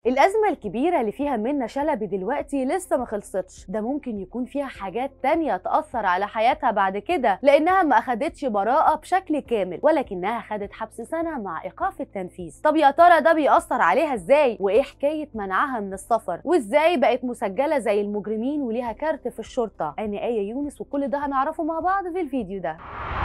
الأزمة الكبيرة اللي فيها منة شلبي دلوقتي لسه ما خلصتش ده ممكن يكون فيها حاجات تانية تأثر على حياتها بعد كده لأنها ما أخدتش براءة بشكل كامل ولكنها خدت حبس سنة مع إيقاف التنفيذ طب يا ترى ده بيأثر عليها إزاي وإيه حكاية منعها من السفر وإزاي بقت مسجلة زي المجرمين وليها كارت في الشرطة أنا آية يونس وكل ده هنعرفه مع بعض في الفيديو ده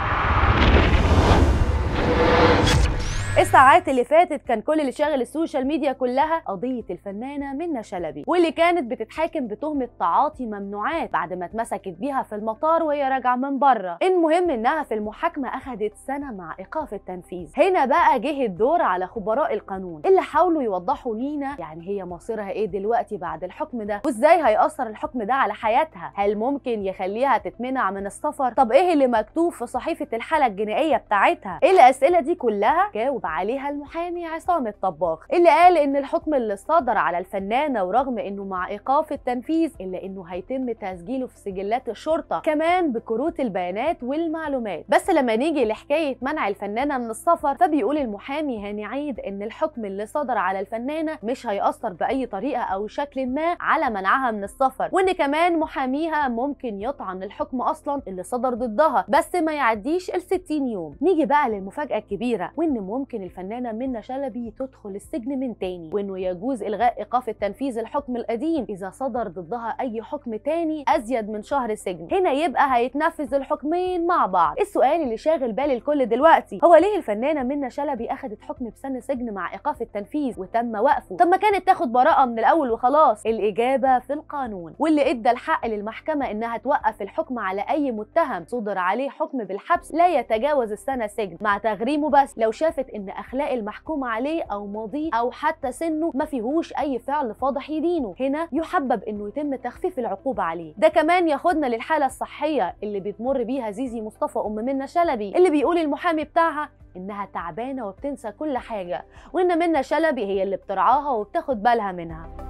الساعات اللي فاتت كان كل اللي شاغل السوشيال ميديا كلها قضية الفنانة منة شلبي واللي كانت بتتحاكم بتهمة تعاطي ممنوعات بعد ما اتمسكت بيها في المطار وهي راجعة من بره المهم انها في المحاكمة اخدت سنة مع ايقاف التنفيذ هنا بقى جه الدور على خبراء القانون اللي حاولوا يوضحوا لينا يعني هي مصيرها ايه دلوقتي بعد الحكم ده وازاي هيأثر الحكم ده على حياتها هل ممكن يخليها تتمنع من السفر طب ايه اللي مكتوب في صحيفة الحالة الجنائية بتاعتها الاسئلة دي كلها جاوب عليها المحامي عصام الطباخ اللي قال ان الحكم اللي صدر على الفنانه ورغم انه مع ايقاف التنفيذ الا انه هيتم تسجيله في سجلات الشرطه كمان بكروت البيانات والمعلومات بس لما نيجي لحكايه منع الفنانه من السفر فبيقول المحامي هاني عيد ان الحكم اللي صدر على الفنانه مش هيأثر باي طريقه او شكل ما على منعها من السفر وان كمان محاميها ممكن يطعن الحكم اصلا اللي صدر ضدها بس ما يعديش ال 60 يوم نيجي بقى للمفاجاه الكبيره وان ممكن الفنانه منة شلبي تدخل السجن من تاني وانه يجوز الغاء ايقاف التنفيذ الحكم القديم اذا صدر ضدها اي حكم تاني ازيد من شهر سجن هنا يبقى هيتنفذ الحكمين مع بعض السؤال اللي شاغل بال الكل دلوقتي هو ليه الفنانه منة شلبي اخذت حكم بسنه سجن مع ايقاف التنفيذ وتم وقفه طب ما كانت تاخد براءه من الاول وخلاص الاجابه في القانون واللي ادى الحق للمحكمه انها توقف الحكم على اي متهم صدر عليه حكم بالحبس لا يتجاوز السنه سجن مع تغريمه بس لو شافت ان اخلاق المحكوم عليه او ماضيه او حتى سنه ما فيهوش اي فعل فاضح يدينه هنا يحبب انه يتم تخفيف العقوبه عليه ده كمان ياخدنا للحاله الصحيه اللي بتمر بيها زيزي مصطفى ام منة شلبي اللي بيقول المحامي بتاعها انها تعبانه وبتنسى كل حاجه وان منة شلبي هي اللي بترعاها وبتاخد بالها منها